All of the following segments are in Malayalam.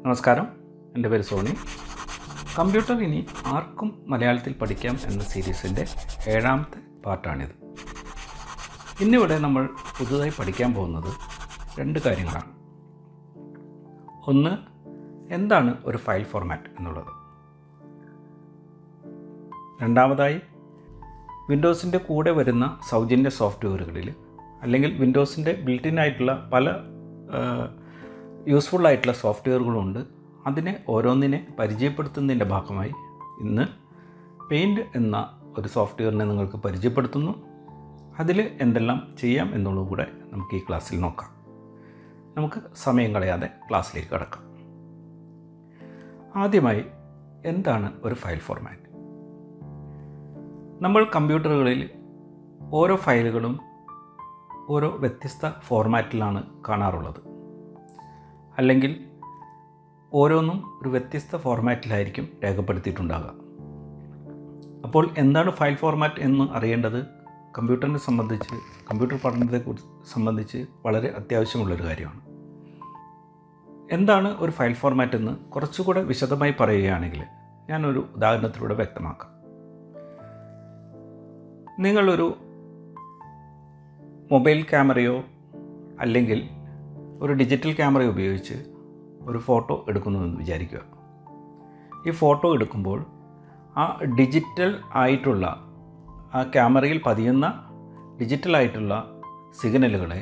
നമസ്കാരം എൻ്റെ പേര് സോണി കമ്പ്യൂട്ടർ ഇനി ആർക്കും മലയാളത്തിൽ പഠിക്കാം എന്ന സീരീസിൻ്റെ ഏഴാമത്തെ പാർട്ടാണിത് ഇന്നിവിടെ നമ്മൾ പുതുതായി പഠിക്കാൻ പോകുന്നത് രണ്ട് കാര്യങ്ങളാണ് ഒന്ന് എന്താണ് ഒരു ഫയൽ ഫോർമാറ്റ് എന്നുള്ളത് രണ്ടാമതായി വിൻഡോസിൻ്റെ കൂടെ വരുന്ന സൗജന്യ സോഫ്റ്റ്വെയറുകളിൽ അല്ലെങ്കിൽ വിൻഡോസിൻ്റെ ബിൽറ്റിൻ ആയിട്ടുള്ള പല യൂസ്ഫുൾ ആയിട്ടുള്ള സോഫ്റ്റ്വെയറുകളുണ്ട് അതിനെ ഓരോന്നിനെ പരിചയപ്പെടുത്തുന്നതിൻ്റെ ഭാഗമായി ഇന്ന് പെയിൻറ് എന്ന ഒരു സോഫ്റ്റ്വെയറിനെ നിങ്ങൾക്ക് പരിചയപ്പെടുത്തുന്നു അതിൽ എന്തെല്ലാം ചെയ്യാം എന്നുള്ളത് കൂടെ നമുക്ക് ഈ ക്ലാസ്സിൽ നോക്കാം നമുക്ക് സമയം കളയാതെ ക്ലാസ്സിലേക്ക് കടക്കാം ആദ്യമായി എന്താണ് ഒരു ഫയൽ ഫോർമാറ്റ് നമ്മൾ കമ്പ്യൂട്ടറുകളിൽ ഓരോ ഫയലുകളും ഓരോ വ്യത്യസ്ത ഫോർമാറ്റിലാണ് കാണാറുള്ളത് അല്ലെങ്കിൽ ഓരോന്നും ഒരു വ്യത്യസ്ത ഫോർമാറ്റിലായിരിക്കും രേഖപ്പെടുത്തിയിട്ടുണ്ടാകുക അപ്പോൾ എന്താണ് ഫയൽ ഫോർമാറ്റ് എന്ന് അറിയേണ്ടത് കമ്പ്യൂട്ടറിനെ സംബന്ധിച്ച് കമ്പ്യൂട്ടർ പഠനത്തെക്കുറിച്ച് സംബന്ധിച്ച് വളരെ അത്യാവശ്യമുള്ളൊരു കാര്യമാണ് എന്താണ് ഒരു ഫയൽ ഫോർമാറ്റ് എന്ന് കുറച്ചുകൂടെ വിശദമായി പറയുകയാണെങ്കിൽ ഞാനൊരു ഉദാഹരണത്തിലൂടെ വ്യക്തമാക്കാം നിങ്ങളൊരു മൊബൈൽ ക്യാമറയോ അല്ലെങ്കിൽ ഒരു ഡിജിറ്റൽ ക്യാമറയോ ഉപയോഗിച്ച് ഒരു ഫോട്ടോ എടുക്കുന്നുവെന്ന് വിചാരിക്കുക ഈ ഫോട്ടോ എടുക്കുമ്പോൾ ആ ഡിജിറ്റൽ ആയിട്ടുള്ള ആ ക്യാമറയിൽ പതിയുന്ന ഡിജിറ്റൽ ആയിട്ടുള്ള സിഗ്നലുകളെ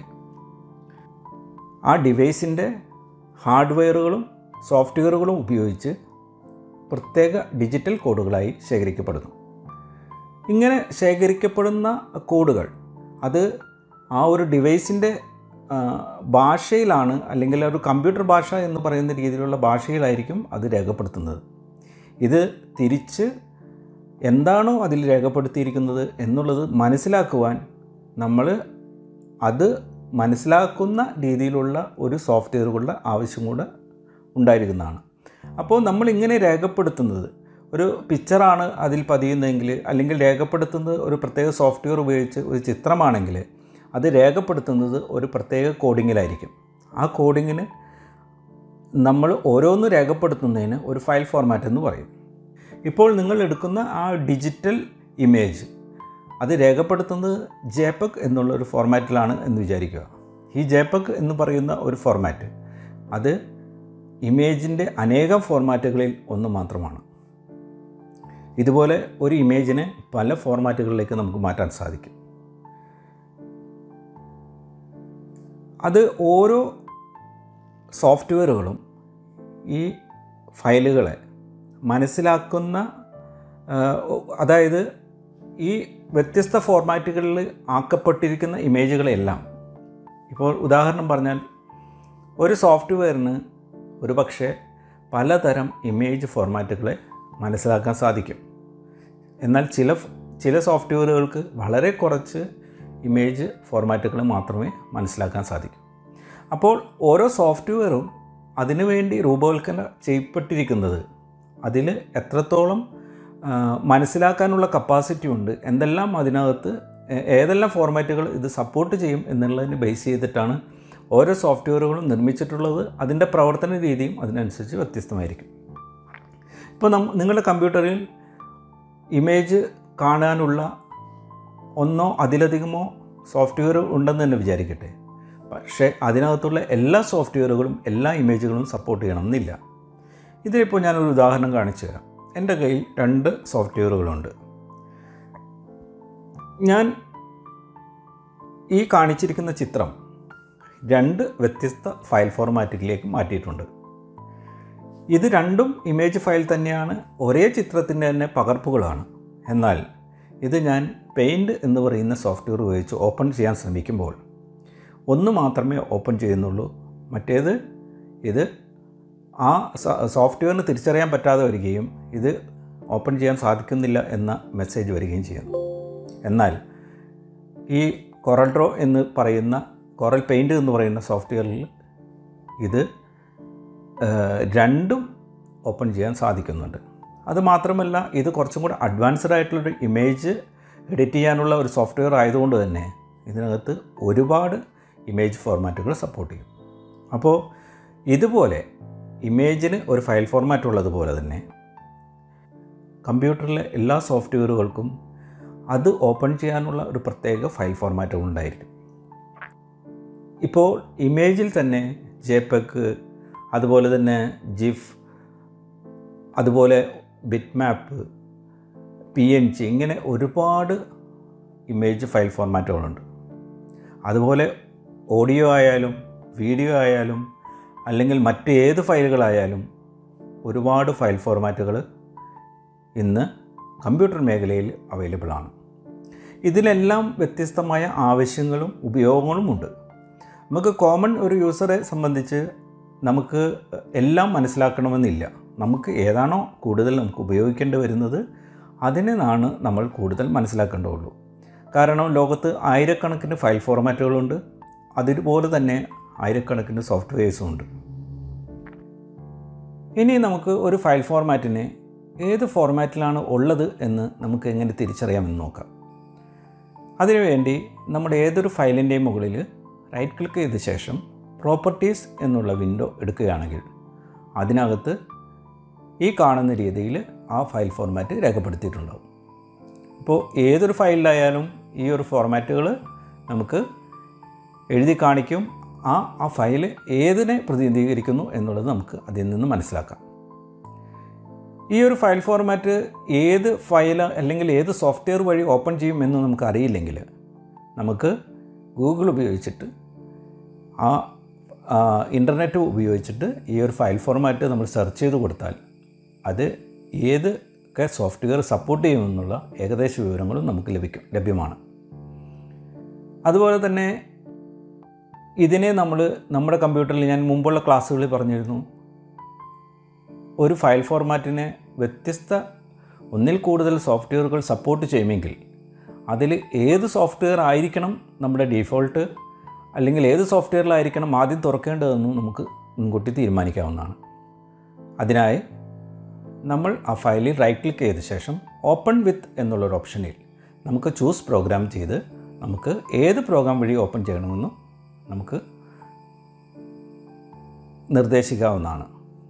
ആ ഡിവൈസിൻ്റെ ഹാർഡ്വെയറുകളും സോഫ്റ്റ്വെയറുകളും ഉപയോഗിച്ച് പ്രത്യേക ഡിജിറ്റൽ കോഡുകളായി ശേഖരിക്കപ്പെടുന്നു ഇങ്ങനെ ശേഖരിക്കപ്പെടുന്ന കോഡുകൾ അത് ആ ഒരു ഡിവൈസിൻ്റെ ഭാഷയിലാണ് അല്ലെങ്കിൽ ഒരു കമ്പ്യൂട്ടർ ഭാഷ എന്ന് പറയുന്ന രീതിയിലുള്ള ഭാഷയിലായിരിക്കും അത് രേഖപ്പെടുത്തുന്നത് ഇത് തിരിച്ച് എന്താണോ അതിൽ രേഖപ്പെടുത്തിയിരിക്കുന്നത് എന്നുള്ളത് മനസ്സിലാക്കുവാൻ നമ്മൾ അത് മനസ്സിലാക്കുന്ന രീതിയിലുള്ള ഒരു സോഫ്റ്റ്വെയറുകളുടെ ആവശ്യം കൂടെ ഉണ്ടായിരിക്കുന്നതാണ് അപ്പോൾ നമ്മളിങ്ങനെ രേഖപ്പെടുത്തുന്നത് ഒരു പിക്ചറാണ് അതിൽ പതിയുന്നതെങ്കിൽ അല്ലെങ്കിൽ രേഖപ്പെടുത്തുന്നത് ഒരു പ്രത്യേക സോഫ്റ്റ്വെയർ ഉപയോഗിച്ച് ഒരു ചിത്രമാണെങ്കിൽ അത് രേഖപ്പെടുത്തുന്നത് ഒരു പ്രത്യേക കോഡിങ്ങിലായിരിക്കും ആ കോഡിങ്ങിന് നമ്മൾ ഓരോന്ന് രേഖപ്പെടുത്തുന്നതിന് ഒരു ഫയൽ ഫോർമാറ്റ് എന്ന് പറയും ഇപ്പോൾ നിങ്ങൾ എടുക്കുന്ന ആ ഡിജിറ്റൽ ഇമേജ് അത് രേഖപ്പെടുത്തുന്നത് ജേപക് എന്നുള്ള ഒരു ഫോർമാറ്റിലാണ് എന്ന് വിചാരിക്കുക ഈ ജേപക് എന്ന് പറയുന്ന ഒരു ഫോർമാറ്റ് അത് ഇമേജിൻ്റെ അനേകം ഫോർമാറ്റുകളിൽ ഒന്ന് മാത്രമാണ് ഇതുപോലെ ഒരു ഇമേജിനെ പല ഫോർമാറ്റുകളിലേക്ക് നമുക്ക് മാറ്റാൻ സാധിക്കും അത് ഓരോ സോഫ്റ്റ്വെയറുകളും ഈ ഫയലുകളെ മനസ്സിലാക്കുന്ന അതായത് ഈ വ്യത്യസ്ത ഫോർമാറ്റുകളിൽ ആക്കപ്പെട്ടിരിക്കുന്ന ഇമേജുകളെല്ലാം ഇപ്പോൾ ഉദാഹരണം പറഞ്ഞാൽ ഒരു സോഫ്റ്റ്വെയറിന് ഒരു പക്ഷേ പലതരം ഇമേജ് ഫോർമാറ്റുകളെ മനസ്സിലാക്കാൻ സാധിക്കും എന്നാൽ ചില ചില സോഫ്റ്റ്വെയറുകൾക്ക് വളരെ കുറച്ച് ഇമേജ് ഫോർമാറ്റുകൾ മാത്രമേ മനസ്സിലാക്കാൻ സാധിക്കൂ അപ്പോൾ ഓരോ സോഫ്റ്റ്വെയറും അതിനുവേണ്ടി രൂപവൽക്കരണം ചെയ്യപ്പെട്ടിരിക്കുന്നത് അതിൽ എത്രത്തോളം മനസ്സിലാക്കാനുള്ള കപ്പാസിറ്റി ഉണ്ട് എന്തെല്ലാം അതിനകത്ത് ഏതെല്ലാം ഫോർമാറ്റുകൾ ഇത് സപ്പോർട്ട് ചെയ്യും എന്നുള്ളതിന് ബേസ് ചെയ്തിട്ടാണ് ഓരോ സോഫ്റ്റ്വെയറുകളും നിർമ്മിച്ചിട്ടുള്ളത് അതിൻ്റെ പ്രവർത്തന രീതിയും അതിനനുസരിച്ച് വ്യത്യസ്തമായിരിക്കും ഇപ്പോൾ നം നിങ്ങളുടെ കമ്പ്യൂട്ടറിൽ ഇമേജ് കാണാനുള്ള ഒന്നോ അതിലധികമോ സോഫ്റ്റ്വെയർ ഉണ്ടെന്ന് തന്നെ വിചാരിക്കട്ടെ പക്ഷേ അതിനകത്തുള്ള എല്ലാ സോഫ്റ്റ്വെയറുകളും എല്ലാ ഇമേജുകളും സപ്പോർട്ട് ചെയ്യണമെന്നില്ല ഇതിലിപ്പോൾ ഞാനൊരു ഉദാഹരണം കാണിച്ചു തരാം എൻ്റെ കയ്യിൽ രണ്ട് സോഫ്റ്റ്വെയറുകളുണ്ട് ഞാൻ ഈ കാണിച്ചിരിക്കുന്ന ചിത്രം രണ്ട് വ്യത്യസ്ത ഫയൽ ഫോർമാറ്റിലേക്ക് മാറ്റിയിട്ടുണ്ട് ഇത് രണ്ടും ഇമേജ് ഫയൽ തന്നെയാണ് ഒരേ ചിത്രത്തിൻ്റെ തന്നെ പകർപ്പുകളാണ് എന്നാൽ ഇത് ഞാൻ പെയിൻറ് എന്ന് പറയുന്ന സോഫ്റ്റ്വെയർ ഉപയോഗിച്ച് ഓപ്പൺ ചെയ്യാൻ ശ്രമിക്കുമ്പോൾ ഒന്ന് മാത്രമേ ഓപ്പൺ ചെയ്യുന്നുള്ളൂ മറ്റേത് ഇത് ആ സോഫ്റ്റ്വെയറിന് തിരിച്ചറിയാൻ പറ്റാതെ വരികയും ഇത് ഓപ്പൺ ചെയ്യാൻ സാധിക്കുന്നില്ല എന്ന മെസ്സേജ് വരികയും ചെയ്യുന്നു എന്നാൽ ഈ കൊറൽ ഡ്രോ എന്ന് പറയുന്ന കൊറൽ പെയിൻറ് എന്ന് പറയുന്ന സോഫ്റ്റ്വെയറിൽ ഇത് രണ്ടും ഓപ്പൺ ചെയ്യാൻ സാധിക്കുന്നുണ്ട് അത് മാത്രമല്ല ഇത് കുറച്ചും കൂടെ അഡ്വാൻസ്ഡ് ആയിട്ടുള്ളൊരു ഇമേജ് എഡിറ്റ് ചെയ്യാനുള്ള ഒരു സോഫ്റ്റ്വെയർ ആയതുകൊണ്ട് തന്നെ ഇതിനകത്ത് ഒരുപാട് ഇമേജ് ഫോർമാറ്റുകൾ സപ്പോർട്ട് ചെയ്യും അപ്പോൾ ഇതുപോലെ ഇമേജിന് ഒരു ഫയൽ ഫോർമാറ്റ് ഉള്ളതുപോലെ തന്നെ കമ്പ്യൂട്ടറിലെ എല്ലാ സോഫ്റ്റ്വെയറുകൾക്കും അത് ഓപ്പൺ ചെയ്യാനുള്ള ഒരു പ്രത്യേക ഫയൽ ഫോർമാറ്റും ഉണ്ടായിരിക്കും ഇപ്പോൾ ഇമേജിൽ തന്നെ ജെപെക്ക് അതുപോലെ തന്നെ ജിഫ് അതുപോലെ bitmap P N G ഇങ്ങനെ ഒരുപാട് ഇമേജ് ഫയൽ ഫോർമാറ്റുകളുണ്ട് അതുപോലെ ഓഡിയോ ആയാലും വീഡിയോ ആയാലും അല്ലെങ്കിൽ മറ്റ് ഏത് ഫയലുകളായാലും ഒരുപാട് ഫയൽ ഫോർമാറ്റുകൾ ഇന്ന് കമ്പ്യൂട്ടർ മേഖലയിൽ അവൈലബിൾ ആണ് ഇതിലെല്ലാം വ്യത്യസ്തമായ ആവശ്യങ്ങളും ഉപയോഗങ്ങളും ഉണ്ട് നമുക്ക് കോമൺ ഒരു യൂസറെ സംബന്ധിച്ച് നമുക്ക് എല്ലാം മനസ്സിലാക്കണമെന്നില്ല നമുക്ക് ഏതാണോ കൂടുതൽ നമുക്ക് ഉപയോഗിക്കേണ്ടി വരുന്നത് അതിനാണ് നമ്മൾ കൂടുതൽ മനസ്സിലാക്കേണ്ടതുള്ളൂ കാരണം ലോകത്ത് ആയിരക്കണക്കിന് ഫയൽ ഫോർമാറ്റുകളുണ്ട് അതുപോലെ തന്നെ ആയിരക്കണക്കിന് സോഫ്റ്റ്വെയർസും ഉണ്ട് ഇനി നമുക്ക് ഒരു ഫയൽ ഫോർമാറ്റിനെ ഏത് ഫോർമാറ്റിലാണ് ഉള്ളത് എന്ന് നമുക്ക് എങ്ങനെ തിരിച്ചറിയാമെന്ന് നോക്കാം അതിനുവേണ്ടി നമ്മുടെ ഏതൊരു ഫയലിൻ്റെയും മുകളിൽ റൈറ്റ് ക്ലിക്ക് ചെയ്ത ശേഷം പ്രോപ്പർട്ടീസ് എന്നുള്ള വിൻഡോ എടുക്കുകയാണെങ്കിൽ അതിനകത്ത് ഈ കാണുന്ന രീതിയിൽ ആ ഫയൽ ഫോർമാറ്റ് രേഖപ്പെടുത്തിയിട്ടുണ്ടാവും ഇപ്പോൾ ഏതൊരു ഫയലിലായാലും ഈ ഒരു ഫോർമാറ്റുകൾ നമുക്ക് എഴുതി കാണിക്കും ആ ആ ഫയൽ ഏതിനെ പ്രതിനിധീകരിക്കുന്നു എന്നുള്ളത് നമുക്ക് അതിൽ നിന്ന് മനസ്സിലാക്കാം ഈ ഒരു ഫയൽ ഫോർമാറ്റ് ഏത് ഫയൽ അല്ലെങ്കിൽ ഏത് സോഫ്റ്റ്വെയർ വഴി ഓപ്പൺ ചെയ്യും എന്ന് നമുക്ക് അറിയില്ലെങ്കിൽ നമുക്ക് ഗൂഗിൾ ഉപയോഗിച്ചിട്ട് ആ ഇൻ്റർനെറ്റ് ഉപയോഗിച്ചിട്ട് ഈ ഒരു ഫയൽ ഫോർമാറ്റ് നമ്മൾ സെർച്ച് ചെയ്ത് കൊടുത്താൽ അത് ഏതൊക്കെ സോഫ്റ്റ്വെയർ സപ്പോർട്ട് ചെയ്യുമെന്നുള്ള ഏകദേശ വിവരങ്ങളും നമുക്ക് ലഭിക്കും ലഭ്യമാണ് അതുപോലെ തന്നെ ഇതിനെ നമ്മൾ നമ്മുടെ കമ്പ്യൂട്ടറിൽ ഞാൻ മുമ്പുള്ള ക്ലാസ്സുകളിൽ പറഞ്ഞിരുന്നു ഒരു ഫയൽ ഫോർമാറ്റിനെ വ്യത്യസ്ത ഒന്നിൽ കൂടുതൽ സോഫ്റ്റ്വെയറുകൾ സപ്പോർട്ട് ചെയ്യുമെങ്കിൽ അതിൽ ഏത് സോഫ്റ്റ്വെയർ ആയിരിക്കണം നമ്മുടെ ഡീഫോൾട്ട് അല്ലെങ്കിൽ ഏത് സോഫ്റ്റ്വെയറിലായിരിക്കണം ആദ്യം തുറക്കേണ്ടതെന്നും നമുക്ക് മുൻകൂട്ടി തീരുമാനിക്കാവുന്നതാണ് അതിനായി നമ്മൾ ആ ഫയലിൽ റൈറ്റ് ക്ലിക്ക് ചെയ്ത ശേഷം ഓപ്പൺ വിത്ത് എന്നുള്ളൊരു ഓപ്ഷനിൽ നമുക്ക് ചൂസ് പ്രോഗ്രാം ചെയ്ത് നമുക്ക് ഏത് പ്രോഗ്രാം വഴി ഓപ്പൺ ചെയ്യണമെന്നും നമുക്ക് നിർദ്ദേശിക്കാവുന്നതാണ്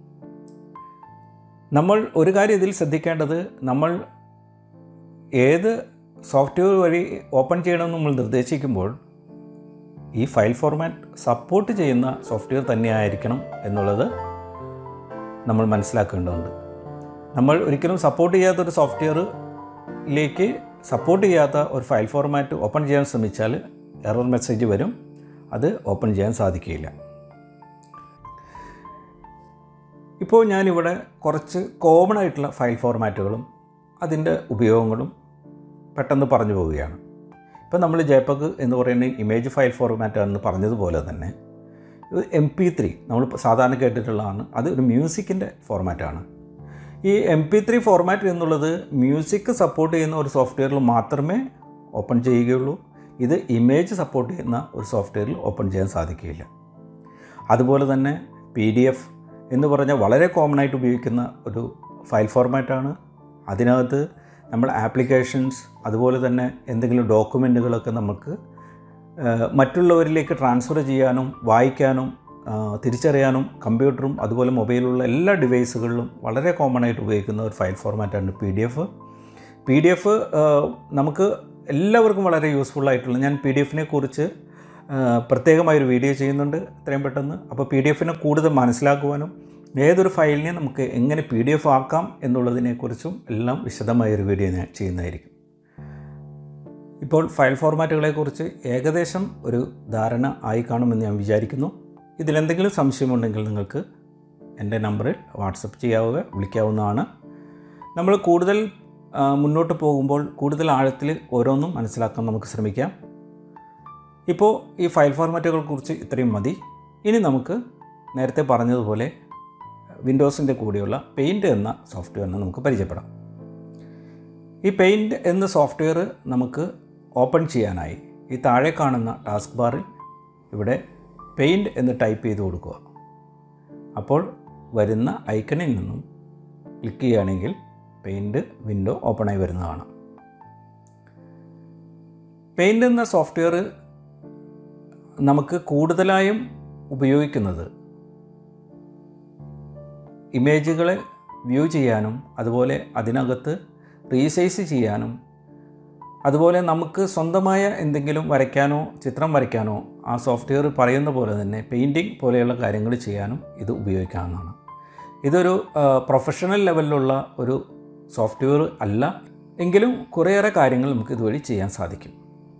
നമ്മൾ ഒരു കാര്യം ഇതിൽ ശ്രദ്ധിക്കേണ്ടത് നമ്മൾ ഏത് സോഫ്റ്റ്വെയർ വഴി ഓപ്പൺ ചെയ്യണമെന്ന് നമ്മൾ നിർദ്ദേശിക്കുമ്പോൾ ഈ ഫയൽ ഫോർമാറ്റ് സപ്പോർട്ട് ചെയ്യുന്ന സോഫ്റ്റ്വെയർ തന്നെയായിരിക്കണം എന്നുള്ളത് നമ്മൾ മനസ്സിലാക്കേണ്ടതുണ്ട് നമ്മൾ ഒരിക്കലും സപ്പോർട്ട് ചെയ്യാത്തൊരു സോഫ്റ്റ്വെയറിലേക്ക് സപ്പോർട്ട് ചെയ്യാത്ത ഒരു ഫയൽ ഫോർമാറ്റ് ഓപ്പൺ ചെയ്യാൻ ശ്രമിച്ചാൽ എറർ മെസ്സേജ് വരും അത് ഓപ്പൺ ചെയ്യാൻ സാധിക്കില്ല ഇപ്പോൾ ഞാനിവിടെ കുറച്ച് കോമൺ ആയിട്ടുള്ള ഫയൽ ഫോർമാറ്റുകളും അതിൻ്റെ ഉപയോഗങ്ങളും പെട്ടെന്ന് പറഞ്ഞു പോവുകയാണ് ഇപ്പോൾ നമ്മൾ ജെപഗ് എന്ന് പറയുന്ന ഇമേജ് ഫയൽ ഫോർമാറ്റ് എന്ന് പറഞ്ഞതുപോലെ തന്നെ എം പി ത്രീ നമ്മൾ സാധാരണ കേട്ടിട്ടുള്ളതാണ് അത് ഒരു മ്യൂസിക്കിൻ്റെ ഫോർമാറ്റാണ് ഈ എം പി ത്രീ ഫോർമാറ്റ് എന്നുള്ളത് മ്യൂസിക് സപ്പോർട്ട് ചെയ്യുന്ന ഒരു സോഫ്റ്റ്വെയറിൽ മാത്രമേ ഓപ്പൺ ചെയ്യുകയുള്ളൂ ഇത് ഇമേജ് സപ്പോർട്ട് ചെയ്യുന്ന ഒരു സോഫ്റ്റ്വെയറിൽ ഓപ്പൺ ചെയ്യാൻ സാധിക്കുകയില്ല അതുപോലെ തന്നെ പി ഡി എഫ് എന്ന് പറഞ്ഞാൽ വളരെ കോമൺ ആയിട്ട് ഉപയോഗിക്കുന്ന ഒരു ഫയൽ ഫോർമാറ്റാണ് അതിനകത്ത് നമ്മൾ ആപ്ലിക്കേഷൻസ് അതുപോലെ തന്നെ എന്തെങ്കിലും ഡോക്യുമെൻറ്റുകളൊക്കെ നമുക്ക് മറ്റുള്ളവരിലേക്ക് ട്രാൻസ്ഫർ ചെയ്യാനും വായിക്കാനും തിരിച്ചറിയാനും കമ്പ്യൂട്ടറും അതുപോലെ മൊബൈലുള്ള എല്ലാ ഡിവൈസുകളിലും വളരെ കോമൺ ആയിട്ട് ഉപയോഗിക്കുന്ന ഒരു ഫയൽ ഫോർമാറ്റാണ് P D F P D F നമുക്ക് എല്ലാവർക്കും വളരെ യൂസ്ഫുൾ ആയിട്ടുള്ള ഞാൻ പി ഡി എഫിനെ കുറിച്ച് പ്രത്യേകമായൊരു വീഡിയോ ചെയ്യുന്നുണ്ട് എത്രയും പെട്ടെന്ന് അപ്പോൾ പി ഡി എഫിനെ കൂടുതൽ മനസ്സിലാക്കുവാനും ഏതൊരു ഫയലിനെ നമുക്ക് എങ്ങനെ പി ഡി എഫ് ആക്കാം എന്നുള്ളതിനെക്കുറിച്ചും എല്ലാം വിശദമായൊരു വീഡിയോ ഞാൻ ചെയ്യുന്നതായിരിക്കും ഇപ്പോൾ ഫയൽ ഫോർമാറ്റുകളെക്കുറിച്ച് ഏകദേശം ഒരു ധാരണ ആയി കാണുമെന്ന് ഞാൻ വിചാരിക്കുന്നു ഇതിലെന്തെങ്കിലും സംശയമുണ്ടെങ്കിൽ നിങ്ങൾക്ക് എൻ്റെ നമ്പറിൽ വാട്സപ്പ് ചെയ്യാവുക വിളിക്കാവുന്നതാണ് നമ്മൾ കൂടുതൽ മുന്നോട്ട് പോകുമ്പോൾ കൂടുതൽ ആഴത്തിൽ ഓരോന്നും മനസ്സിലാക്കാൻ നമുക്ക് ശ്രമിക്കാം ഇപ്പോൾ ഈ ഫയൽ ഫോർമാറ്റുകളെക്കുറിച്ച് ഇത്രയും മതി ഇനി നമുക്ക് നേരത്തെ പറഞ്ഞതുപോലെ വിൻഡോസിൻ്റെ കൂടെയുള്ള പെയിൻറ്റ് എന്ന സോഫ്റ്റ്വെയറിനെ നമുക്ക് പരിചയപ്പെടാം ഈ പെയിൻറ്റ് എന്ന സോഫ്റ്റ്വെയർ നമുക്ക് ഓപ്പൺ ചെയ്യാനായി ഈ താഴെ കാണുന്ന ടാസ്ക് ബാറിൽ ഇവിടെ പെയിൻറ്റ് എന്ന് ടൈപ്പ് ചെയ്ത് കൊടുക്കുക അപ്പോൾ വരുന്ന ഐക്കണിൽ നിന്നും ക്ലിക്ക് ചെയ്യുകയാണെങ്കിൽ പെയിൻറ്റ് വിൻഡോ ഓപ്പണായി വരുന്നതാണ് പെയിൻറ്റ് എന്ന സോഫ്റ്റ്വെയർ നമുക്ക് കൂടുതലായും ഉപയോഗിക്കുന്നത് ഇമേജുകളെ വ്യൂ ചെയ്യാനും അതുപോലെ അതിനകത്ത് റീസൈസ് ചെയ്യാനും അതുപോലെ നമുക്ക് സ്വന്തമായ എന്തെങ്കിലും വരയ്ക്കാനോ ചിത്രം വരയ്ക്കാനോ ആ സോഫ്റ്റ്വെയർ പറയുന്ന പോലെ തന്നെ പെയിൻറ്റിങ് പോലെയുള്ള കാര്യങ്ങൾ ചെയ്യാനും ഇത് ഉപയോഗിക്കാവുന്നതാണ് ഇതൊരു പ്രൊഫഷണൽ ലെവലിലുള്ള ഒരു സോഫ്റ്റ്വെയർ അല്ല എങ്കിലും കുറേയേറെ കാര്യങ്ങൾ നമുക്ക് ഇതുവഴി ചെയ്യാൻ സാധിക്കും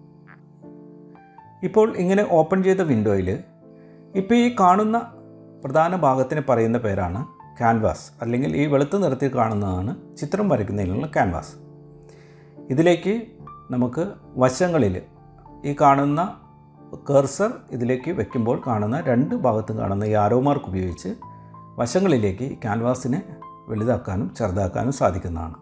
ഇപ്പോൾ ഇങ്ങനെ ഓപ്പൺ ചെയ്ത വിൻഡോയിൽ ഇപ്പോൾ ഈ കാണുന്ന പ്രധാന ഭാഗത്തിന് പറയുന്ന പേരാണ് ക്യാൻവാസ് അല്ലെങ്കിൽ ഈ വെളുത്ത നിറത്തിൽ കാണുന്നതാണ് ചിത്രം വരയ്ക്കുന്നതിനുള്ള ക്യാൻവാസ് ഇതിലേക്ക് നമുക്ക് വശങ്ങളിൽ ഈ കാണുന്ന കേർസർ ഇതിലേക്ക് വെക്കുമ്പോൾ കാണുന്ന രണ്ട് ഭാഗത്തും കാണുന്ന ഈ ആരോ മാർക്ക് ഉപയോഗിച്ച് വശങ്ങളിലേക്ക് ക്യാൻവാസിനെ വലുതാക്കാനും ചെറുതാക്കാനും സാധിക്കുന്നതാണ്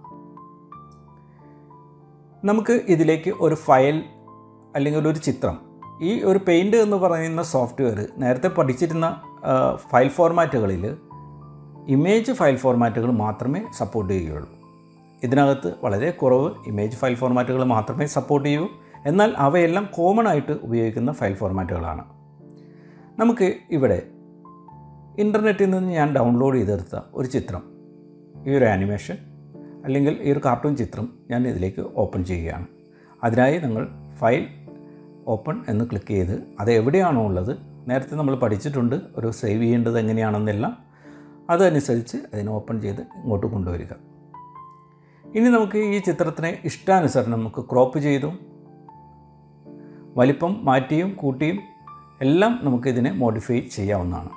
നമുക്ക് ഇതിലേക്ക് ഒരു ഫയൽ അല്ലെങ്കിൽ ഒരു ചിത്രം ഈ ഒരു പെയിൻറ് എന്ന് പറയുന്ന സോഫ്റ്റ്വെയർ നേരത്തെ പഠിച്ചിരുന്ന ഫയൽ ഫോർമാറ്റുകളിൽ ഇമേജ് ഫയൽ ഫോർമാറ്റുകൾ മാത്രമേ സപ്പോർട്ട് ചെയ്യുകയുള്ളൂ ഇതിനകത്ത് വളരെ കുറവ് ഇമേജ് ഫയൽ ഫോർമാറ്റുകൾ മാത്രമേ സപ്പോർട്ട് ചെയ്യൂ എന്നാൽ അവയെല്ലാം കോമൺ ആയിട്ട് ഉപയോഗിക്കുന്ന ഫയൽ ഫോർമാറ്റുകളാണ് നമുക്ക് ഇവിടെ ഇൻ്റർനെറ്റിൽ നിന്ന് ഞാൻ ഡൗൺലോഡ് ചെയ്തെടുത്ത ഒരു ചിത്രം ഈ ഒരു ആനിമേഷൻ അല്ലെങ്കിൽ ഈ ഒരു കാർട്ടൂൺ ചിത്രം ഞാൻ ഇതിലേക്ക് ഓപ്പൺ ചെയ്യുകയാണ് അതിനായി നിങ്ങൾ ഫയൽ ഓപ്പൺ എന്ന് ക്ലിക്ക് ചെയ്ത് അത് എവിടെയാണോ ഉള്ളത് നേരത്തെ നമ്മൾ പഠിച്ചിട്ടുണ്ട് ഒരു സേവ് ചെയ്യേണ്ടത് എങ്ങനെയാണെന്നെല്ലാം അതനുസരിച്ച് അതിനെ ഓപ്പൺ ചെയ്ത് ഇങ്ങോട്ട് കൊണ്ടുവരിക ഇനി നമുക്ക് ഈ ചിത്രത്തിനെ ഇഷ്ടാനുസരണം നമുക്ക് ക്രോപ്പ് ചെയ്തും വലിപ്പം മാറ്റിയും കൂട്ടിയും എല്ലാം നമുക്കിതിനെ മോഡിഫൈ ചെയ്യാവുന്നതാണ്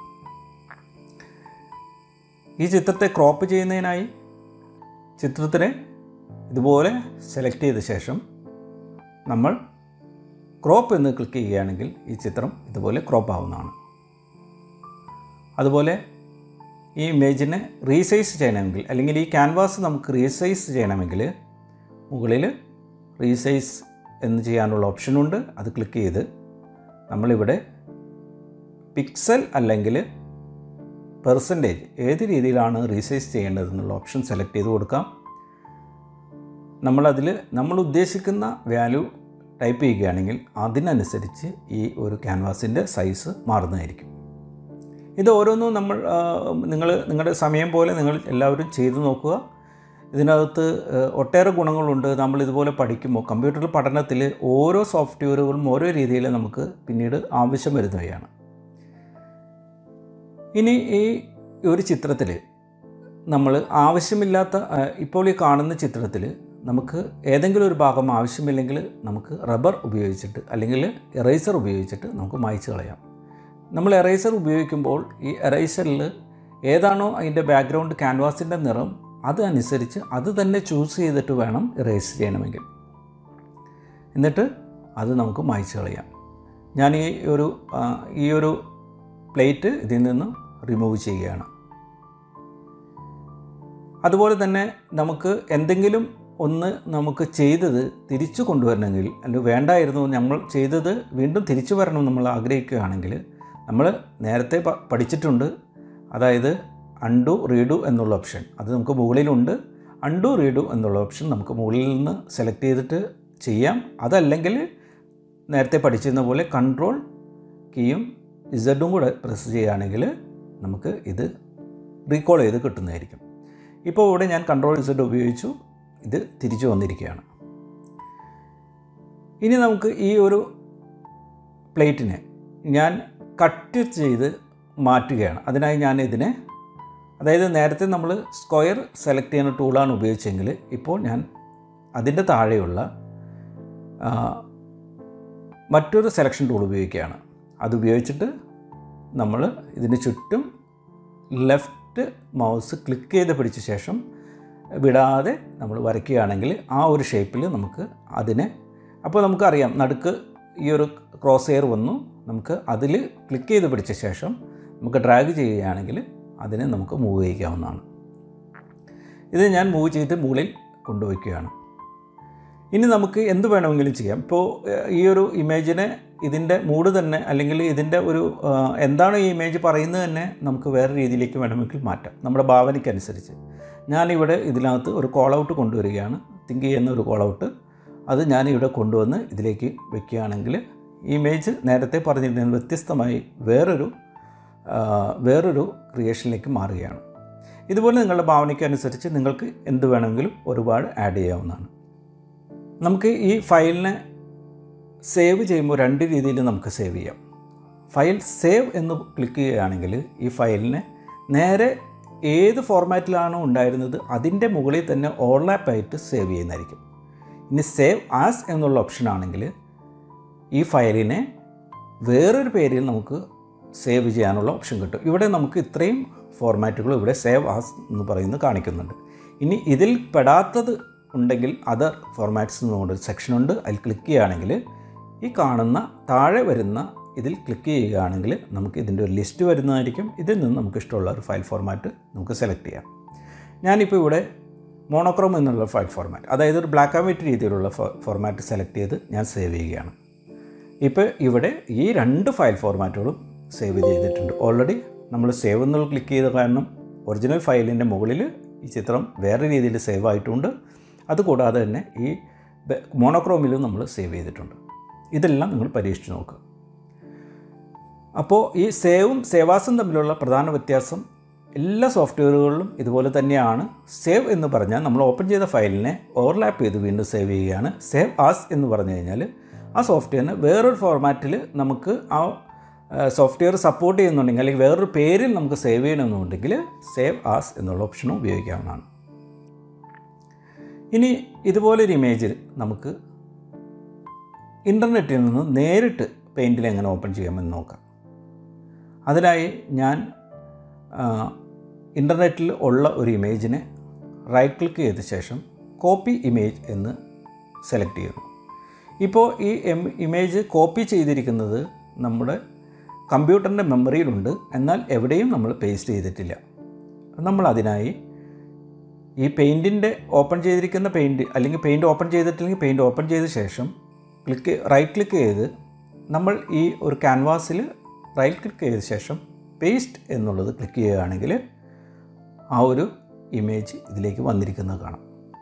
ഈ ചിത്രത്തെ ക്രോപ്പ് ചെയ്യുന്നതിനായി ചിത്രത്തിനെ ഇതുപോലെ സെലക്ട് ചെയ്ത ശേഷം നമ്മൾ ക്രോപ്പ് എന്ന് ക്ലിക്ക് ചെയ്യുകയാണെങ്കിൽ ഈ ചിത്രം ഇതുപോലെ ക്രോപ്പ് ആവുന്നതാണ് അതുപോലെ ഈ ഇമേജിനെ റീസൈസ് ചെയ്യണമെങ്കിൽ അല്ലെങ്കിൽ ഈ ക്യാൻവാസ് നമുക്ക് റീസൈസ് ചെയ്യണമെങ്കിൽ മുകളിൽ റീസൈസ് എന്ന് ചെയ്യാനുള്ള ഓപ്ഷനുണ്ട് അത് ക്ലിക്ക് ചെയ്ത് നമ്മളിവിടെ പിക്സൽ അല്ലെങ്കിൽ പെർസെൻറ്റേജ് ഏത് രീതിയിലാണ് റീസൈസ് ചെയ്യേണ്ടതെന്നുള്ള ഓപ്ഷൻ സെലക്ട് ചെയ്ത് കൊടുക്കാം നമ്മളതിൽ നമ്മൾ ഉദ്ദേശിക്കുന്ന വാല്യൂ ടൈപ്പ് ചെയ്യുകയാണെങ്കിൽ അതിനനുസരിച്ച് ഈ ഒരു ക്യാൻവാസിൻ്റെ സൈസ് മാറുന്നതായിരിക്കും ഇത് ഓരോന്നും നമ്മൾ നിങ്ങൾ നിങ്ങളുടെ സമയം പോലെ നിങ്ങൾ എല്ലാവരും ചെയ്തു നോക്കുക ഇതിനകത്ത് ഒട്ടേറെ ഗുണങ്ങളുണ്ട് നമ്മൾ ഇതുപോലെ പഠിക്കുമ്പോൾ കമ്പ്യൂട്ടർ പഠനത്തിൽ ഓരോ സോഫ്റ്റ്വെയറുകളും ഓരോ രീതിയിൽ നമുക്ക് പിന്നീട് ആവശ്യം വരുന്നവയാണ് ഇനി ഈ ഒരു ചിത്രത്തിൽ നമ്മൾ ആവശ്യമില്ലാത്ത ഇപ്പോൾ ഈ കാണുന്ന ചിത്രത്തിൽ നമുക്ക് ഏതെങ്കിലും ഒരു ഭാഗം ആവശ്യമില്ലെങ്കിൽ നമുക്ക് റബ്ബർ ഉപയോഗിച്ചിട്ട് അല്ലെങ്കിൽ എറൈസർ ഉപയോഗിച്ചിട്ട് നമുക്ക് മായ്ച്ചു കളയാം നമ്മൾ എറൈസർ ഉപയോഗിക്കുമ്പോൾ ഈ എറൈസറിൽ ഏതാണോ അതിൻ്റെ ബാക്ക്ഗ്രൗണ്ട് ക്യാൻവാസിൻ്റെ നിറം അതനുസരിച്ച് അത് തന്നെ ചൂസ് ചെയ്തിട്ട് വേണം ഇറേസ് ചെയ്യണമെങ്കിൽ എന്നിട്ട് അത് നമുക്ക് മായ്ച്ചു കളയാം ഞാൻ ഈ ഒരു ഈ ഒരു പ്ലേറ്റ് ഇതിൽ നിന്ന് റിമൂവ് ചെയ്യുകയാണ് അതുപോലെ തന്നെ നമുക്ക് എന്തെങ്കിലും ഒന്ന് നമുക്ക് ചെയ്തത് തിരിച്ചു കൊണ്ടുവരണമെങ്കിൽ അല്ലെങ്കിൽ വേണ്ടായിരുന്നു നമ്മൾ ചെയ്തത് വീണ്ടും തിരിച്ചു വരണം നമ്മൾ ആഗ്രഹിക്കുകയാണെങ്കിൽ നമ്മൾ നേരത്തെ പഠിച്ചിട്ടുണ്ട് അതായത് അൺഡു റീഡു എന്നുള്ള ഓപ്ഷൻ അത് നമുക്ക് മുകളിലുണ്ട് അൺഡു റീഡു എന്നുള്ള ഓപ്ഷൻ നമുക്ക് മുകളിൽ നിന്ന് സെലക്ട് ചെയ്തിട്ട് ചെയ്യാം അതല്ലെങ്കിൽ നേരത്തെ പഠിച്ചിരുന്ന പോലെ കൺട്രോൾ കീയും ഇസഡും കൂടെ പ്രസ് ചെയ്യുകയാണെങ്കിൽ നമുക്ക് ഇത് റീകോൾ ചെയ്ത് കിട്ടുന്നതായിരിക്കും ഇപ്പോൾ ഇവിടെ ഞാൻ കൺട്രോൾ ഇസഡ് ഉപയോഗിച്ചു ഇത് തിരിച്ചു വന്നിരിക്കുകയാണ് ഇനി നമുക്ക് ഈ ഒരു പ്ലേറ്റിനെ ഞാൻ കട്ട് ചെയ്ത് മാറ്റുകയാണ് അതിനായി ഞാൻ ഇതിനെ അതായത് നേരത്തെ നമ്മൾ സ്ക്വയർ സെലക്ട് ചെയ്യുന്ന ടൂളാണ് ഉപയോഗിച്ചെങ്കിൽ ഇപ്പോൾ ഞാൻ അതിൻ്റെ താഴെയുള്ള മറ്റൊരു സെലക്ഷൻ ടൂൾ ഉപയോഗിക്കുകയാണ് അത് ഉപയോഗിച്ചിട്ട് നമ്മൾ ഇതിന് ചുറ്റും ലെഫ്റ്റ് മൗസ് ക്ലിക്ക് ചെയ്ത് പിടിച്ച ശേഷം വിടാതെ നമ്മൾ വരയ്ക്കുകയാണെങ്കിൽ ആ ഒരു ഷേപ്പിൽ നമുക്ക് അതിനെ അപ്പോൾ നമുക്കറിയാം നടുക്ക് ഈ ഒരു ക്രോസ് എയർ വന്നു നമുക്ക് അതിൽ ക്ലിക്ക് ചെയ്ത് പിടിച്ച ശേഷം നമുക്ക് ഡ്രാഗ് ചെയ്യുകയാണെങ്കിൽ അതിനെ നമുക്ക് മൂവ് ചെയ്യിക്കാവുന്നതാണ് ഇത് ഞാൻ മൂവ് ചെയ്ത് മുകളിൽ കൊണ്ടുവയ്ക്കുകയാണ് ഇനി നമുക്ക് എന്ത് വേണമെങ്കിലും ചെയ്യാം ഇപ്പോൾ ഈ ഒരു ഇമേജിനെ ഇതിൻ്റെ മൂഡ് തന്നെ അല്ലെങ്കിൽ ഇതിൻ്റെ ഒരു എന്താണ് ഈ ഇമേജ് പറയുന്നത് തന്നെ നമുക്ക് വേറെ രീതിയിലേക്ക് വേണമെങ്കിൽ മാറ്റാം നമ്മുടെ ഭാവനയ്ക്കനുസരിച്ച് ഞാനിവിടെ ഇതിനകത്ത് ഒരു കോൾ ഔട്ട് കൊണ്ടുവരികയാണ് തിങ്ക് ചെയ്യുന്ന ഒരു കോൾ ഔട്ട് അത് ഞാനിവിടെ കൊണ്ടുവന്ന് ഇതിലേക്ക് വെക്കുകയാണെങ്കിൽ ഇമേജ് നേരത്തെ പറഞ്ഞിരുന്നതിന് വ്യത്യസ്തമായി വേറൊരു വേറൊരു ക്രിയേഷനിലേക്ക് മാറുകയാണ് ഇതുപോലെ നിങ്ങളുടെ ഭാവനയ്ക്കനുസരിച്ച് നിങ്ങൾക്ക് എന്ത് വേണമെങ്കിലും ഒരുപാട് ആഡ് ചെയ്യാവുന്നതാണ് നമുക്ക് ഈ ഫയലിനെ സേവ് ചെയ്യുമ്പോൾ രണ്ട് രീതിയിൽ നമുക്ക് സേവ് ചെയ്യാം ഫയൽ സേവ് എന്ന് ക്ലിക്ക് ചെയ്യുകയാണെങ്കിൽ ഈ ഫയലിനെ നേരെ ഏത് ഫോർമാറ്റിലാണോ ഉണ്ടായിരുന്നത് അതിൻ്റെ മുകളിൽ തന്നെ ഓവർലാപ്പ് ആയിട്ട് സേവ് ചെയ്യുന്നതായിരിക്കും ഇനി സേവ് ആസ് എന്നുള്ള ഓപ്ഷൻ ആണെങ്കിൽ ഈ ഫയലിനെ വേറൊരു പേരിൽ നമുക്ക് സേവ് ചെയ്യാനുള്ള ഓപ്ഷൻ കിട്ടും ഇവിടെ നമുക്ക് ഇത്രയും ഫോർമാറ്റുകൾ ഇവിടെ സേവ് ആസ് എന്ന് പറയുന്നത് കാണിക്കുന്നുണ്ട് ഇനി ഇതിൽ പെടാത്തത് ഉണ്ടെങ്കിൽ അതർ ഫോർമാറ്റ്സ് എന്നുകൊണ്ട് സെക്ഷനുണ്ട് അതിൽ ക്ലിക്ക് ചെയ്യുകയാണെങ്കിൽ ഈ കാണുന്ന താഴെ വരുന്ന ഇതിൽ ക്ലിക്ക് ചെയ്യുകയാണെങ്കിൽ നമുക്ക് ഇതിൻ്റെ ഒരു ലിസ്റ്റ് വരുന്നതായിരിക്കും ഇതിൽ നിന്ന് നമുക്ക് ഇഷ്ടമുള്ള ഒരു ഫയൽ ഫോർമാറ്റ് നമുക്ക് സെലക്ട് ചെയ്യാം ഞാനിപ്പോൾ ഇവിടെ മോണോക്രോം എന്നുള്ള ഫയൽ ഫോർമാറ്റ് അതായത് ഒരു ബ്ലാക്ക് ആൻഡ് വൈറ്റ് രീതിയിലുള്ള ഫോർമാറ്റ് സെലക്ട് ചെയ്ത് ഞാൻ സേവ് ചെയ്യുകയാണ് ഇപ്പോൾ ഇവിടെ ഈ രണ്ട് ഫയൽ ഫോർമാറ്റുകളും സേവ് ചെയ്തിട്ടുണ്ട് ഓൾറെഡി നമ്മൾ സേവ് എന്നുള്ള ക്ലിക്ക് ചെയ്ത കാരണം ഒറിജിനൽ ഫയലിൻ്റെ മുകളിൽ ഈ ചിത്രം വേറെ രീതിയിൽ സേവ് ആയിട്ടുണ്ട് അതുകൂടാതെ തന്നെ ഈ മോണോക്രോമിലും നമ്മൾ സേവ് ചെയ്തിട്ടുണ്ട് ഇതെല്ലാം നിങ്ങൾ പരീക്ഷിച്ച് നോക്കുക അപ്പോൾ ഈ സേവും സേവാസും തമ്മിലുള്ള പ്രധാന വ്യത്യാസം എല്ലാ സോഫ്റ്റ്വെയറുകളിലും ഇതുപോലെ തന്നെയാണ് സേവ് എന്ന് പറഞ്ഞാൽ നമ്മൾ ഓപ്പൺ ചെയ്ത ഫയലിനെ ഓവർലാപ്പ് ചെയ്ത് വീണ്ടും സേവ് ചെയ്യുകയാണ് സേവ് ആസ് എന്ന് പറഞ്ഞു കഴിഞ്ഞാൽ ആ സോഫ്റ്റ്വെയറിന് വേറൊരു ഫോർമാറ്റിൽ നമുക്ക് ആ സോഫ്റ്റ്വെയർ സപ്പോർട്ട് ചെയ്യുന്നുണ്ടെങ്കിൽ അല്ലെങ്കിൽ വേറൊരു പേരിൽ നമുക്ക് സേവ് ചെയ്യണമെന്നുണ്ടെങ്കിൽ സേവ് ആസ് എന്നുള്ള ഓപ്ഷനും ഉപയോഗിക്കാവുന്നതാണ് ഇനി ഇതുപോലൊരു ഇമേജ് നമുക്ക് ഇൻ്റർനെറ്റിൽ നിന്ന് നേരിട്ട് പെയിൻറ്റിൽ എങ്ങനെ ഓപ്പൺ ചെയ്യാമെന്ന് നോക്കാം അതിനായി ഞാൻ ഇൻ്റർനെറ്റിൽ ഉള്ള ഒരു ഇമേജിനെ റൈറ്റ് ക്ലിക്ക് ചെയ്ത ശേഷം കോപ്പി ഇമേജ് എന്ന് സെലക്ട് ചെയ്യുന്നു ഇപ്പോൾ ഈ എം ഇമേജ് കോപ്പി ചെയ്തിരിക്കുന്നത് നമ്മുടെ കമ്പ്യൂട്ടറിൻ്റെ മെമ്മറിയിലുണ്ട് എന്നാൽ എവിടെയും നമ്മൾ പേസ്റ്റ് ചെയ്തിട്ടില്ല നമ്മൾ അതിനായി ഈ പെയിൻറ്റിൻ്റെ ഓപ്പൺ ചെയ്തിരിക്കുന്ന പെയിൻറ്റ് അല്ലെങ്കിൽ പെയിൻറ്റ് ഓപ്പൺ ചെയ്തിട്ടില്ലെങ്കിൽ പെയിൻറ്റ് ഓപ്പൺ ചെയ്ത ശേഷം ക്ലിക്ക് റൈറ്റ് ക്ലിക്ക് ചെയ്ത് നമ്മൾ ഈ ഒരു ക്യാൻവാസിൽ റൈറ്റ് ക്ലിക്ക് ചെയ്ത ശേഷം പേസ്റ്റ് എന്നുള്ളത് ക്ലിക്ക് ചെയ്യുകയാണെങ്കിൽ ആ ഒരു ഇമേജ് ഇതിലേക്ക് വന്നിരിക്കുന്നത് കാണാം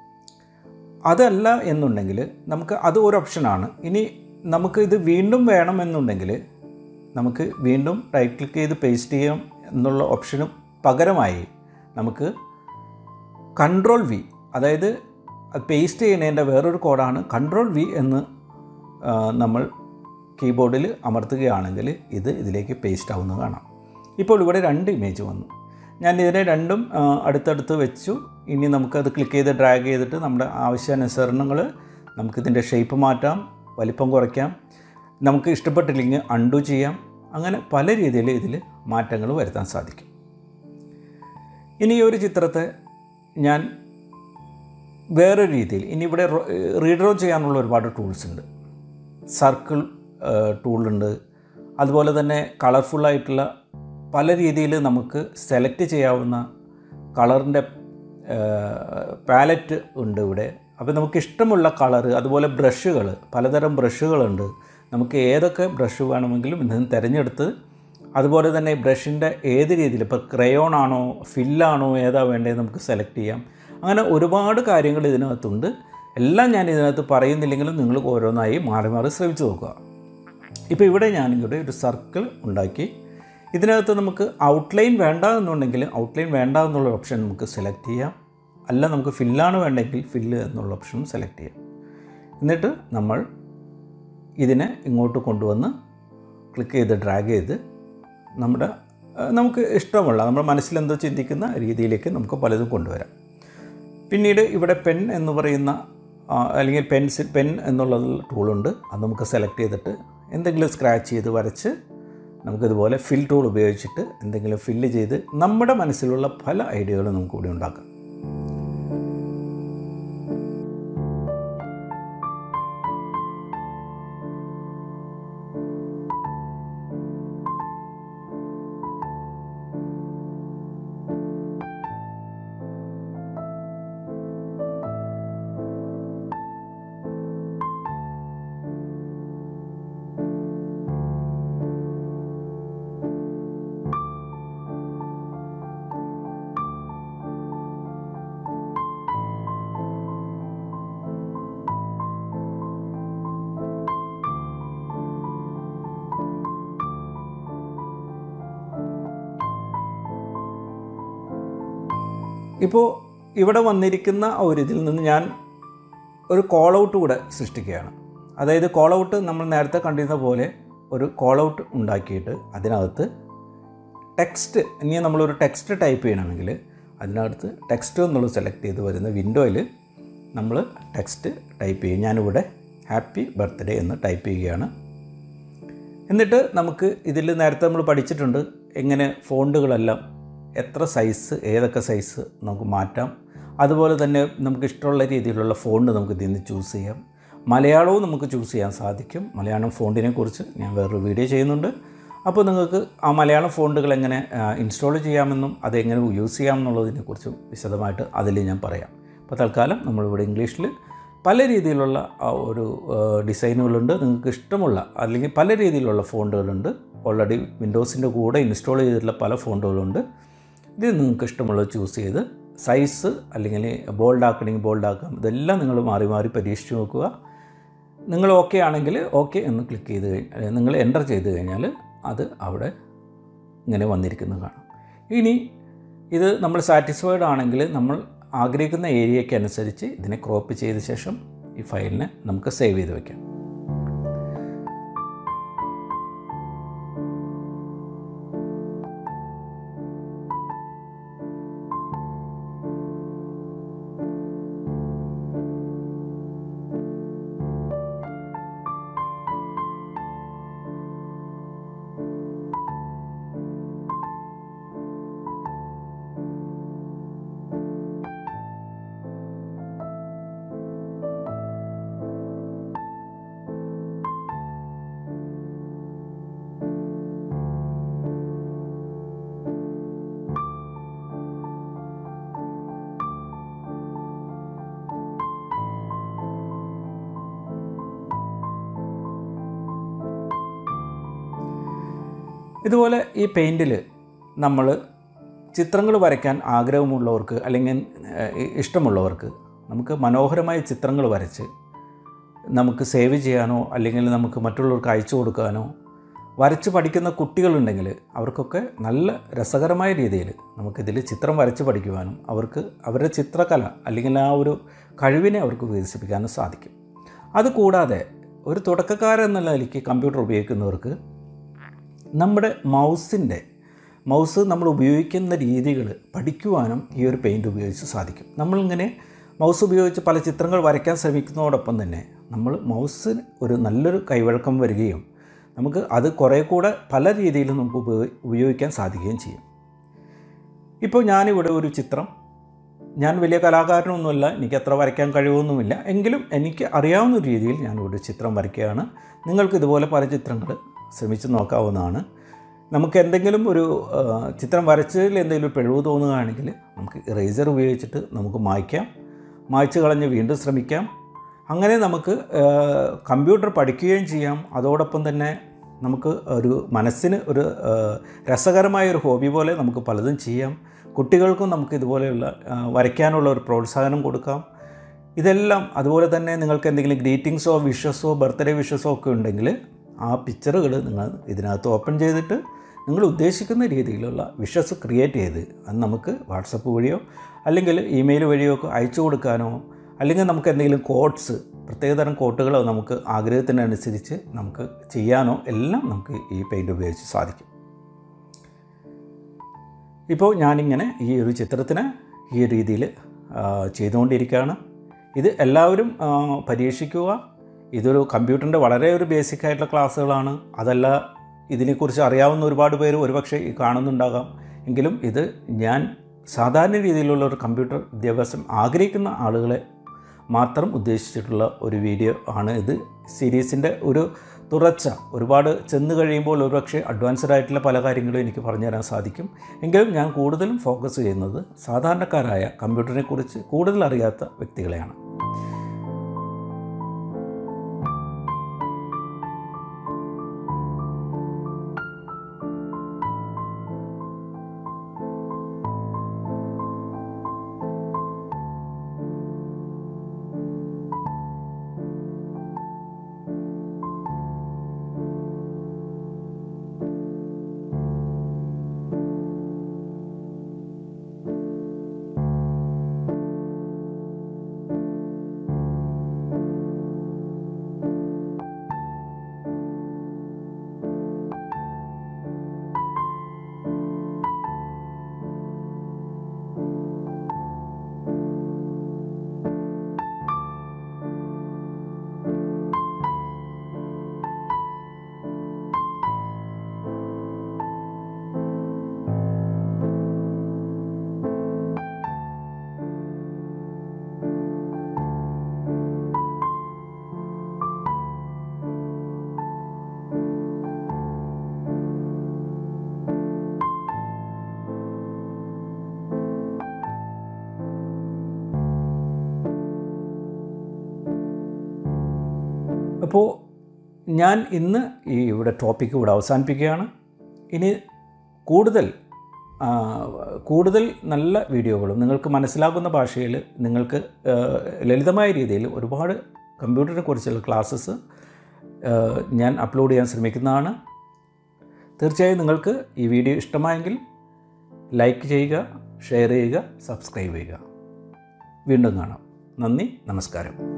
അതല്ല എന്നുണ്ടെങ്കിൽ നമുക്ക് അത് ഒരു ഓപ്ഷനാണ് ഇനി നമുക്ക് ഇത് വീണ്ടും വേണമെന്നുണ്ടെങ്കിൽ നമുക്ക് വീണ്ടും റൈറ്റ് ക്ലിക്ക് ചെയ്ത് പേസ്റ്റ് ചെയ്യാം എന്നുള്ള ഓപ്ഷനും പകരമായി നമുക്ക് കൺട്രോൾ വി അതായത് പേസ്റ്റ് ചെയ്യുന്നതിൻ്റെ വേറൊരു കോഡാണ് കൺട്രോൾ വി എന്ന് നമ്മൾ കീബോർഡിൽ അമർത്തുകയാണെങ്കിൽ ഇത് ഇതിലേക്ക് പേസ്റ്റ് ആവുന്നത് കാണാം ഇപ്പോൾ ഇവിടെ രണ്ട് ഇമേജ് വന്നു ഞാൻ ഇതിനെ രണ്ടും അടുത്തടുത്ത് വെച്ചു ഇനി നമുക്കത് ക്ലിക്ക് ചെയ്ത് ഡ്രാഗ് ചെയ്തിട്ട് നമ്മുടെ ആവശ്യാനുസരണങ്ങൾ നമുക്കിതിൻ്റെ ഷേപ്പ് മാറ്റാം വലിപ്പം കുറയ്ക്കാം നമുക്ക് ഇഷ്ടപ്പെട്ടില്ലെങ്കിൽ അൺഡു ചെയ്യാം അങ്ങനെ പല രീതിയിൽ ഇതിൽ മാറ്റങ്ങൾ വരുത്താൻ സാധിക്കും ഇനി ഈ ഒരു ചിത്രത്തെ ഞാൻ വേറെ രീതിയിൽ ഇനി ഇവിടെ റീഡ്രോ ചെയ്യാനുള്ള ഒരുപാട് ടൂൾസ് ഉണ്ട് സർക്കിൾ ടൂളുണ്ട് അതുപോലെ തന്നെ കളർഫുള്ളായിട്ടുള്ള പല രീതിയിൽ നമുക്ക് സെലക്ട് ചെയ്യാവുന്ന കളറിൻ്റെ പാലറ്റ് ഉണ്ട് ഇവിടെ അപ്പോൾ നമുക്ക് ഇഷ്ടമുള്ള കളറ് അതുപോലെ ബ്രഷുകൾ പലതരം ബ്രഷുകളുണ്ട് നമുക്ക് ഏതൊക്കെ ബ്രഷ് വേണമെങ്കിലും ഇതിന് തിരഞ്ഞെടുത്ത് അതുപോലെ തന്നെ ബ്രഷിൻ്റെ ഏത് രീതിയിൽ ഇപ്പോൾ ക്രയോൺ ആണോ ഫില്ലാണോ ഏതാ വേണ്ടത് നമുക്ക് സെലക്ട് ചെയ്യാം അങ്ങനെ ഒരുപാട് കാര്യങ്ങൾ ഇതിനകത്തുണ്ട് എല്ലാം ഞാൻ ഇതിനകത്ത് പറയുന്നില്ലെങ്കിലും നിങ്ങൾ ഓരോന്നായി മാറി മാറി ശ്രമിച്ചു നോക്കുക ഇപ്പോൾ ഇവിടെ ഞാനിവിടെ ഒരു സർക്കിൾ ഉണ്ടാക്കി ഇതിനകത്ത് നമുക്ക് ഔട്ട്ലൈൻ വേണ്ട എന്നുണ്ടെങ്കിൽ ഔട്ട്ലൈൻ വേണ്ട എന്നുള്ള ഓപ്ഷൻ നമുക്ക് സെലക്ട് ചെയ്യാം അല്ല നമുക്ക് ഫില്ലാണ് വേണ്ടെങ്കിൽ ഫില്ല് എന്നുള്ള ഓപ്ഷനും സെലക്ട് ചെയ്യാം എന്നിട്ട് നമ്മൾ ഇതിനെ ഇങ്ങോട്ട് കൊണ്ടുവന്ന് ക്ലിക്ക് ചെയ്ത് ഡ്രാഗ് ചെയ്ത് നമ്മുടെ നമുക്ക് ഇഷ്ടമുള്ള നമ്മുടെ മനസ്സിലെന്തോ ചിന്തിക്കുന്ന രീതിയിലേക്ക് നമുക്ക് പലതും കൊണ്ടുവരാം പിന്നീട് ഇവിടെ പെൻ എന്ന് പറയുന്ന അല്ലെങ്കിൽ പെൻസിൽ പെൻ എന്നുള്ള ടൂളുണ്ട് അത് നമുക്ക് സെലക്ട് ചെയ്തിട്ട് എന്തെങ്കിലും സ്ക്രാച്ച് ചെയ്ത് വരച്ച് നമുക്കിതുപോലെ ഫിൽ ടൂൾ ഉപയോഗിച്ചിട്ട് എന്തെങ്കിലും ഫില്ല് ചെയ്ത് നമ്മുടെ മനസ്സിലുള്ള പല ഐഡിയകളും നമുക്ക് ഇവിടെ ഉണ്ടാക്കാം ഇപ്പോൾ ഇവിടെ വന്നിരിക്കുന്ന ഒരു ഇതിൽ നിന്ന് ഞാൻ ഒരു കോൾ ഔട്ട് കൂടെ സൃഷ്ടിക്കുകയാണ് അതായത് കോൾ ഔട്ട് നമ്മൾ നേരത്തെ കണ്ടിരുന്ന പോലെ ഒരു കോൾ ഔട്ട് ഉണ്ടാക്കിയിട്ട് അതിനകത്ത് ടെക്സ്റ്റ് ഇനി നമ്മളൊരു ടെക്സ്റ്റ് ടൈപ്പ് ചെയ്യണമെങ്കിൽ അതിനകത്ത് ടെക്സ്റ്റ് എന്നുള്ളത് സെലക്ട് ചെയ്ത് വരുന്ന വിൻഡോയിൽ നമ്മൾ ടെക്സ്റ്റ് ടൈപ്പ് ചെയ്യും ഞാനിവിടെ ഹാപ്പി ബർത്ത്ഡേ എന്ന് ടൈപ്പ് ചെയ്യുകയാണ് എന്നിട്ട് നമുക്ക് ഇതിൽ നേരത്തെ നമ്മൾ പഠിച്ചിട്ടുണ്ട് എങ്ങനെ ഫോണ്ടുകളെല്ലാം എത്ര സൈസ് ഏതൊക്കെ സൈസ് നമുക്ക് മാറ്റാം അതുപോലെ തന്നെ നമുക്ക് ഇഷ്ടമുള്ള രീതിയിലുള്ള ഫോണ്ട് നമുക്ക് ഇതിൽ നിന്ന് ചൂസ് ചെയ്യാം മലയാളവും നമുക്ക് ചൂസ് ചെയ്യാൻ സാധിക്കും മലയാളം ഫോണ്ടിനെ കുറിച്ച് ഞാൻ വേറൊരു വീഡിയോ ചെയ്യുന്നുണ്ട് അപ്പോൾ നിങ്ങൾക്ക് ആ മലയാളം ഫോണ്ടുകൾ എങ്ങനെ ഇൻസ്റ്റാൾ ചെയ്യാമെന്നും അതെങ്ങനെ യൂസ് ചെയ്യാമെന്നുള്ളതിനെ കുറിച്ചും വിശദമായിട്ട് അതിൽ ഞാൻ പറയാം അപ്പോൾ തൽക്കാലം നമ്മളിവിടെ ഇംഗ്ലീഷിൽ പല രീതിയിലുള്ള ആ ഒരു ആ, ഡിസൈനുകളുണ്ട് നിങ്ങൾക്ക് ഇഷ്ടമുള്ള അല്ലെങ്കിൽ പല രീതിയിലുള്ള ഫോണ്ടുകളുണ്ട് ഓൾറെഡി വിൻഡോസിൻ്റെ കൂടെ ഇൻസ്റ്റാൾ ചെയ്തിട്ടുള്ള പല ഫോണ്ടുകളുണ്ട് ഇത് നിങ്ങൾക്ക് ഇഷ്ടമുള്ളത് ചൂസ് ചെയ്ത് സൈസ് അല്ലെങ്കിൽ ബോൾഡ് ആക്കണമെങ്കിൽ ബോൾഡ് ആക്കാം ഇതെല്ലാം നിങ്ങൾ മാറി മാറി പരീക്ഷിച്ച് നോക്കുക നിങ്ങൾ ഓക്കെ ആണെങ്കിൽ ഓക്കെ എന്ന് ക്ലിക്ക് ചെയ്ത് കഴിഞ്ഞാൽ നിങ്ങൾ എൻ്റർ ചെയ്ത് കഴിഞ്ഞാൽ അത് അവിടെ ഇങ്ങനെ വന്നിരിക്കുന്നത് കാണാം ഇനി ഇത് നമ്മൾ സാറ്റിസ്ഫൈഡ് ആണെങ്കിൽ നമ്മൾ ആഗ്രഹിക്കുന്ന ഏരിയയ്ക്ക് അനുസരിച്ച് ഇതിനെ ക്രോപ്പ് ചെയ്ത ശേഷം ഈ ഫയലിനെ നമുക്ക് സേവ് ചെയ്ത് വയ്ക്കാം ഇതുപോലെ ഈ പെയിൻറ്റിൽ നമ്മൾ ചിത്രങ്ങൾ വരയ്ക്കാൻ ആഗ്രഹമുള്ളവർക്ക് അല്ലെങ്കിൽ ഏഹ്, ഇഷ്ടമുള്ളവർക്ക് നമുക്ക് മനോഹരമായ ചിത്രങ്ങൾ വരച്ച് നമുക്ക് സേവ് ചെയ്യാനോ അല്ലെങ്കിൽ നമുക്ക് മറ്റുള്ളവർക്ക് അയച്ചു കൊടുക്കാനോ വരച്ച് പഠിക്കുന്ന കുട്ടികളുണ്ടെങ്കിൽ അവർക്കൊക്കെ നല്ല രസകരമായ രീതിയിൽ നമുക്കിതിൽ ചിത്രം വരച്ച് പഠിക്കുവാനും അവർക്ക് അവരുടെ ചിത്രകല അല്ലെങ്കിൽ ആ ഒരു കഴിവിനെ അവർക്ക് വികസിപ്പിക്കാനും സാധിക്കും അതുകൂടാതെ ഒരു തുടക്കക്കാരൻ എന്നുള്ള നിലയ്ക്ക് കമ്പ്യൂട്ടർ ഉപയോഗിക്കുന്നവർക്ക് നമ്മുടെ മൗസിൻ്റെ മൗസ് നമ്മൾ ഉപയോഗിക്കുന്ന രീതികൾ പഠിക്കുവാനും ഈ ഒരു പെയിൻറ് ഉപയോഗിച്ച് സാധിക്കും നമ്മളിങ്ങനെ മൗസ് ഉപയോഗിച്ച് പല ചിത്രങ്ങൾ വരയ്ക്കാൻ ശ്രമിക്കുന്നതോടൊപ്പം തന്നെ നമ്മൾ മൗസിന് ഒരു നല്ലൊരു കൈവഴക്കം വരികയും നമുക്ക് അത് കുറേ കൂടെ പല രീതിയിലും നമുക്ക് ഉപയോഗി- ഉപയോഗിക്കാൻ സാധിക്കുകയും ചെയ്യും ഇപ്പോൾ ഞാനിവിടെ ഒരു ചിത്രം ഞാൻ വലിയ കലാകാരനൊന്നുമല്ല എനിക്ക് അത്ര വരയ്ക്കാൻ കഴിവൊന്നുമില്ല എങ്കിലും എനിക്ക് അറിയാവുന്ന രീതിയിൽ ഞാൻ ഒരു ചിത്രം വരയ്ക്കുകയാണ് നിങ്ങൾക്ക് ഇതുപോലെ പല ചിത്രങ്ങൾ ശ്രമിച്ച് നോക്കാവുന്നതാണ് നമുക്ക് എന്തെങ്കിലും ഒരു ആ, ചിത്രം വരച്ചതിൽ എന്തെങ്കിലും ഒരു പിഴവ് തോന്നുകയാണെങ്കിൽ നമുക്ക് ഇറേസർ ഉപയോഗിച്ചിട്ട് നമുക്ക് മായ്ക്കാം മായ്ച്ച് കളഞ്ഞ് വീണ്ടും ശ്രമിക്കാം അങ്ങനെ നമുക്ക് ആ, കമ്പ്യൂട്ടർ പഠിക്കുകയും ചെയ്യാം അതോടൊപ്പം തന്നെ നമുക്ക് ഒരു മനസ്സിന് ഒരു ആ, രസകരമായ ഒരു ഹോബി പോലെ നമുക്ക് പലതും ചെയ്യാം കുട്ടികൾക്കും നമുക്ക് ഇതുപോലെയുള്ള ആ, വരയ്ക്കാനുള്ള ഒരു പ്രോത്സാഹനം കൊടുക്കാം ഇതെല്ലാം അതുപോലെ തന്നെ നിങ്ങൾക്ക് എന്തെങ്കിലും ഗ്രീറ്റിങ്സോ വിഷസോ ബർത്ത്ഡേ വിഷസോ ഒക്കെ ഉണ്ടെങ്കിൽ ആ പിക്ചറുകൾ നിങ്ങൾ ഇതിനകത്ത് ഓപ്പൺ ചെയ്തിട്ട് നിങ്ങൾ ഉദ്ദേശിക്കുന്ന രീതിയിലുള്ള വിഷസ് ക്രിയേറ്റ് ചെയ്ത് അത് നമുക്ക് വാട്സപ്പ് വഴിയോ അല്ലെങ്കിൽ ഇമെയിൽ വഴിയോ ഒക്കെ അയച്ചു കൊടുക്കാനോ അല്ലെങ്കിൽ നമുക്ക് എന്തെങ്കിലും കോഡ്സ് പ്രത്യേകതരം കോട്ടുകളോ നമുക്ക് ആഗ്രഹത്തിനനുസരിച്ച് നമുക്ക് ചെയ്യാനോ എല്ലാം നമുക്ക് ഈ പെയിൻറ് ഉപയോഗിച്ച് സാധിക്കും ഇപ്പോൾ ഞാനിങ്ങനെ ഈ ഒരു ചിത്രത്തിന് ഈ രീതിയിൽ ചെയ്തുകൊണ്ടിരിക്കുകയാണ് ഇത് എല്ലാവരും ആ, പരീക്ഷിക്കുക ഇതൊരു കമ്പ്യൂട്ടറിൻ്റെ വളരെ ഒരു ബേസിക് ആയിട്ടുള്ള ക്ലാസ്സുകളാണ് അതല്ല ഇതിനെക്കുറിച്ച് അറിയാവുന്ന ഒരുപാട് പേര് ഒരുപക്ഷെ ഈ കാണുന്നുണ്ടാകാം എങ്കിലും ഇത് ഞാൻ സാധാരണ രീതിയിലുള്ള ഒരു കമ്പ്യൂട്ടർ വിദ്യാഭ്യാസം ആഗ്രഹിക്കുന്ന ആളുകളെ മാത്രം ഉദ്ദേശിച്ചിട്ടുള്ള ഒരു വീഡിയോ ആണ് ഇത് സീരീസിൻ്റെ ഒരു തുടർച്ച ഒരുപാട് ചെന്ന് കഴിയുമ്പോൾ ഒരുപക്ഷെ അഡ്വാൻസ്ഡ് ആയിട്ടുള്ള പല കാര്യങ്ങളും എനിക്ക് പറഞ്ഞുതരാൻ സാധിക്കും എങ്കിലും ഞാൻ കൂടുതലും ഫോക്കസ് ചെയ്യുന്നത് സാധാരണക്കാരായ കമ്പ്യൂട്ടറിനെ കുറിച്ച് കൂടുതൽ അറിയാത്ത വ്യക്തികളെയാണ് അപ്പോൾ ഞാൻ ഇന്ന് ഈ ഇവിടെ ടോപ്പിക്ക് ഇവിടെ അവസാനിപ്പിക്കുകയാണ് ഇനി കൂടുതൽ ആ, കൂടുതൽ നല്ല വീഡിയോകളും നിങ്ങൾക്ക് മനസ്സിലാകുന്ന ഭാഷയിൽ നിങ്ങൾക്ക് ആ, ലളിതമായ രീതിയിൽ ഒരുപാട് കമ്പ്യൂട്ടറിനെ കുറിച്ചുള്ള ക്ലാസ്സസ് ഞാൻ അപ്ലോഡ് ചെയ്യാൻ ശ്രമിക്കുന്നതാണ് തീർച്ചയായും നിങ്ങൾക്ക് ഈ വീഡിയോ ഇഷ്ടമായെങ്കിൽ ലൈക്ക് ചെയ്യുക ഷെയർ ചെയ്യുക സബ്സ്ക്രൈബ് ചെയ്യുക വീണ്ടും കാണാം നന്ദി നമസ്കാരം